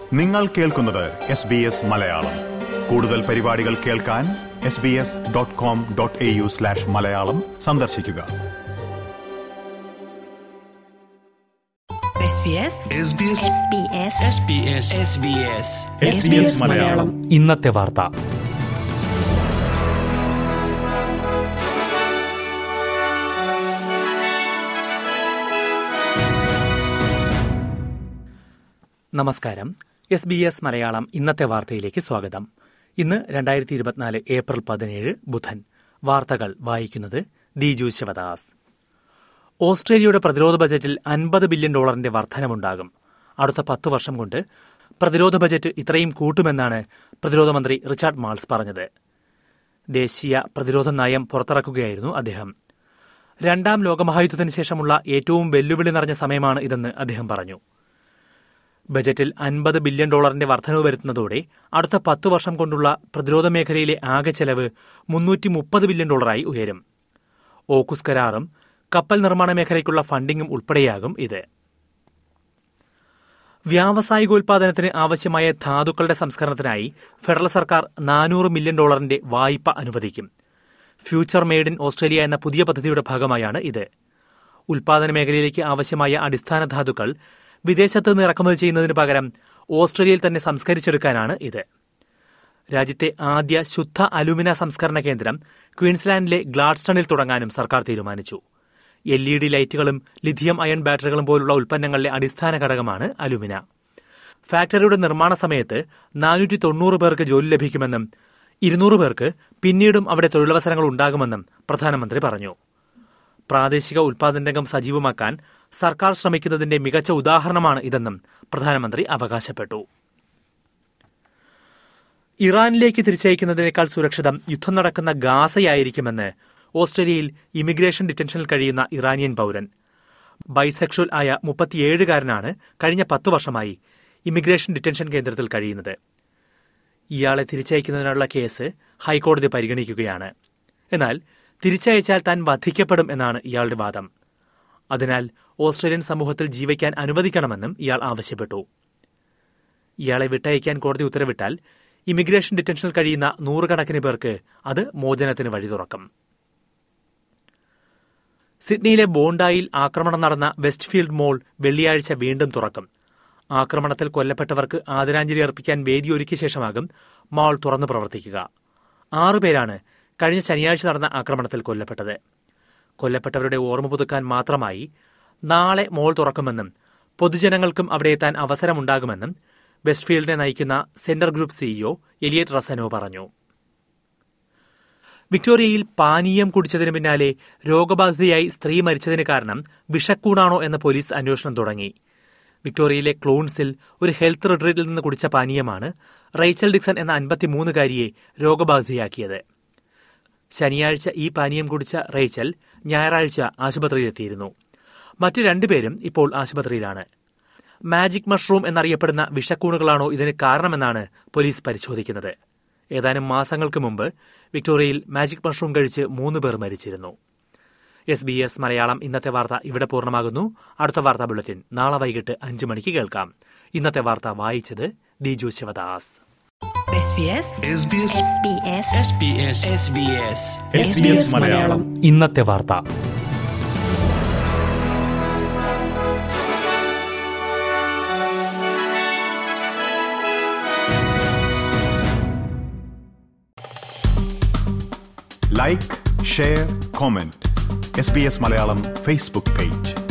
നിങ്ങൾ കേൾക്കുന്നത് S B S Malayalam കൂടുതൽ പരിപാടികൾ കേൾക്കാൻ S B S dot com dot A U slash Malayalam സന്ദർശിക്കുക SBS SBS SBS SBS SBS SBS Malayalam ഇന്നത്തെ വാർത്ത നമസ്കാരം എസ് ബി എസ് മലയാളം ഇന്നത്തെ വാർത്തയിലേക്ക് സ്വാഗതം ഇന്ന് രണ്ടായിരത്തി ഇരുപത്തിനാല് ഏപ്രിൽ പതിനേഴ് ബുധൻ വാർത്തകൾ വായിക്കുന്നത് ദിജു ശിവദാസ് ഓസ്ട്രേലിയയുടെ പ്രതിരോധ ബജറ്റിൽ അൻപത് ബില്യൺ ഡോളറിന്റെ വർധനമുണ്ടാകും അടുത്ത പത്ത് വർഷം കൊണ്ട് പ്രതിരോധ ബജറ്റ് ഇത്രയും കൂട്ടുമെന്നാണ് പ്രതിരോധ മന്ത്രി റിച്ചാർഡ് മാൾസ് പറഞ്ഞത് ദേശീയ പ്രതിരോധ നയം പുറത്തിറക്കുകയായിരുന്നു അദ്ദേഹം രണ്ടാം ലോകമഹായുദ്ധത്തിന് ശേഷമുള്ള ഏറ്റവും വെല്ലുവിളി നിറഞ്ഞ സമയമാണ് ഇതെന്ന് അദ്ദേഹം പറഞ്ഞു ബജറ്റിൽ അൻപത് ബില്യൺ ഡോളറിന്റെ വർധനവ് വരുത്തുന്നതോടെ അടുത്ത പത്ത് വർഷം കൊണ്ടുള്ള പ്രതിരോധ മേഖലയിലെ ആകെ ചെലവ് മുന്നൂറ്റി മുപ്പത് ബില്യൺ ഡോളറായി ഉയരും ഓക്കുസ് കരാറും കപ്പൽ നിർമ്മാണ മേഖലയ്ക്കുള്ള ഫണ്ടിങ്ങും ഉൾപ്പെടെയാകും ഇത് വ്യാവസായികോൽപാദനത്തിന് ആവശ്യമായ ധാതുക്കളുടെ സംസ്കരണത്തിനായി ഫെഡറൽ സർക്കാർ നാനൂറ് മില്യൺ ഡോളറിന്റെ വായ്പ അനുവദിക്കും ഫ്യൂച്ചർ മെയ്ഡ് ഇൻ ഓസ്ട്രേലിയ എന്ന പുതിയ പദ്ധതിയുടെ ഭാഗമായാണ് ഇത് ഉൽപാദന മേഖലയിലേക്ക് ആവശ്യമായ അടിസ്ഥാന ധാതുക്കൾ വിദേശത്ത് നിന്ന് ഇറക്കുമതി ചെയ്യുന്നതിന് പകരം ഓസ്ട്രേലിയയിൽ തന്നെ സംസ്കരിച്ചെടുക്കാനാണ് ഇത് രാജ്യത്തെ ആദ്യ ശുദ്ധ അലുമിന സംസ്കരണ കേന്ദ്രം ക്വീൻസ്ലാൻഡിലെ ഗ്ലാഡ്സ്റ്റണിൽ തുടങ്ങാനും സർക്കാർ തീരുമാനിച്ചു എൽ ഇ ഡി ലൈറ്റുകളും ലിഥിയം അയൺ ബാറ്ററികളും പോലുള്ള ഉൽപ്പന്നങ്ങളിലെ അടിസ്ഥാന ഘടകമാണ് അലുമിന ഫാക്ടറിയുടെ നിർമ്മാണ സമയത്ത് നാനൂറ്റി തൊണ്ണൂറ് പേർക്ക് ജോലി ലഭിക്കുമെന്നും ഇരുന്നൂറ് പേർക്ക് പിന്നീടും അവിടെ തൊഴിലവസരങ്ങൾ ഉണ്ടാകുമെന്നും പ്രധാനമന്ത്രി പറഞ്ഞു പ്രാദേശിക ഉൽപാദന രംഗം സജീവമാക്കാൻ സർക്കാർ ശ്രമിക്കുന്നതിന്റെ മികച്ച ഉദാഹരണമാണ് ഇതെന്നും പ്രധാനമന്ത്രി അവകാശപ്പെട്ടു ഇറാനിലേക്ക് തിരിച്ചയക്കുന്നതിനേക്കാൾ സുരക്ഷിതം യുദ്ധം നടക്കുന്ന ഗാസയായിരിക്കുമെന്ന് ഓസ്ട്രേലിയയിൽ ഇമിഗ്രേഷൻ ഡിറ്റൻഷനിൽ കഴിയുന്ന ഇറാനിയൻ പൌരൻ ബൈസെക്ഷൽ ആയ മുപ്പത്തിയേഴുകാരനാണ് കഴിഞ്ഞ പത്തു വർഷമായി ഇമിഗ്രേഷൻ ഡിറ്റൻഷൻ കേന്ദ്രത്തിൽ കഴിയുന്നത് ഇയാളെ തിരിച്ചയക്കുന്നതിനുള്ള കേസ് ഹൈക്കോടതി പരിഗണിക്കുകയാണ് എന്നാൽ തിരിച്ചയച്ചാൽ താൻ വധിക്കപ്പെടും എന്നാണ് ഇയാളുടെ വാദം അതിനാൽ ഓസ്ട്രേലിയൻ സമൂഹത്തിൽ ജീവിക്കാൻ അനുവദിക്കണമെന്നും ഇയാൾ ആവശ്യപ്പെട്ടു ഇയാളെ വിട്ടയക്കാൻ കോടതി ഉത്തരവിട്ടാൽ ഇമിഗ്രേഷൻ ഡിറ്റൻഷനിൽ കഴിയുന്ന നൂറുകണക്കിന് പേർക്ക് അത് മോചനത്തിന് വഴി തുറക്കും സിഡ്നിയിലെ ബോണ്ടായിൽ ആക്രമണം നടന്ന വെസ്റ്റ്ഫീൽഡ് മോൾ വെള്ളിയാഴ്ച വീണ്ടും തുറക്കും ആക്രമണത്തിൽ കൊല്ലപ്പെട്ടവർക്ക് ആദരാഞ്ജലി അർപ്പിക്കാൻ വേദിയൊരുക്കിയ ശേഷമാകും മാൾ തുറന്നു പ്രവർത്തിക്കുക ആറുപേരാണ് കഴിഞ്ഞ ശനിയാഴ്ച നടന്ന ആക്രമണത്തിൽ കൊല്ലപ്പെട്ടത് കൊല്ലപ്പെട്ടവരുടെ ഓർമ്മ പുതുക്കാൻ മാത്രമായി നാളെ മോൾ തുറക്കുമെന്നും പൊതുജനങ്ങൾക്കും അവിടെ എത്താൻ അവസരമുണ്ടാകുമെന്നും വെസ്റ്റ്ഫീൽഡിനെ നയിക്കുന്ന Scentre Group CEO Elliott Rusanow പറഞ്ഞു വിക്ടോറിയയിൽ പാനീയം കുടിച്ചതിന് പിന്നാലെ രോഗബാധിതയായി സ്ത്രീ മരിച്ചതിന് കാരണം വിഷക്കൂണാണോ എന്ന പോലീസ് അന്വേഷണം തുടങ്ങി വിക്ടോറിയയിലെ ക്ലോൺസിൽ ഒരു ഹെൽത്ത് റിട്രീറ്റിൽ നിന്ന് കുടിച്ച പാനീയമാണ് റൈച്ചൽ ഡിക്സൺ എന്ന അൻപത്തിമൂന്നുകാരിയെ രോഗബാധിതയാക്കിയത് ശനിയാഴ്ച ഈ പാനീയം കുടിച്ച റേച്ചൽ ഞായറാഴ്ച ആശുപത്രിയിലെത്തിയിരുന്നു മറ്റു രണ്ടുപേരും ഇപ്പോൾ ആശുപത്രിയിലാണ് മാജിക് മഷ്റൂം എന്നറിയപ്പെടുന്ന വിഷക്കൂണുകളാണോ ഇതിന് കാരണമെന്നാണ് പോലീസ് പരിശോധിക്കുന്നത് ഏതാനും മാസങ്ങൾക്ക് മുമ്പ് വിക്ടോറിയയിൽ മാജിക് മഷ്റൂം കഴിച്ച് മൂന്ന് പേർ മരിച്ചിരുന്നു എസ് ബി എസ് മലയാളം ഇന്നത്തെ വാർത്ത ഇവിടെ പൂർണ്ണമാകുന്നു അടുത്ത വാർത്താ ബുള്ളറ്റിൻ നാളെ വൈകിട്ട് അഞ്ചു മണിക്ക് കേൾക്കാം ഇന്നത്തെ വാർത്ത വായിച്ചത് Diju Sivadas SBS SBS SBS SBS SBS SBS Malayalam ഇന്നത്തെ വാർത്ത like share comment S B S Malayalam Facebook page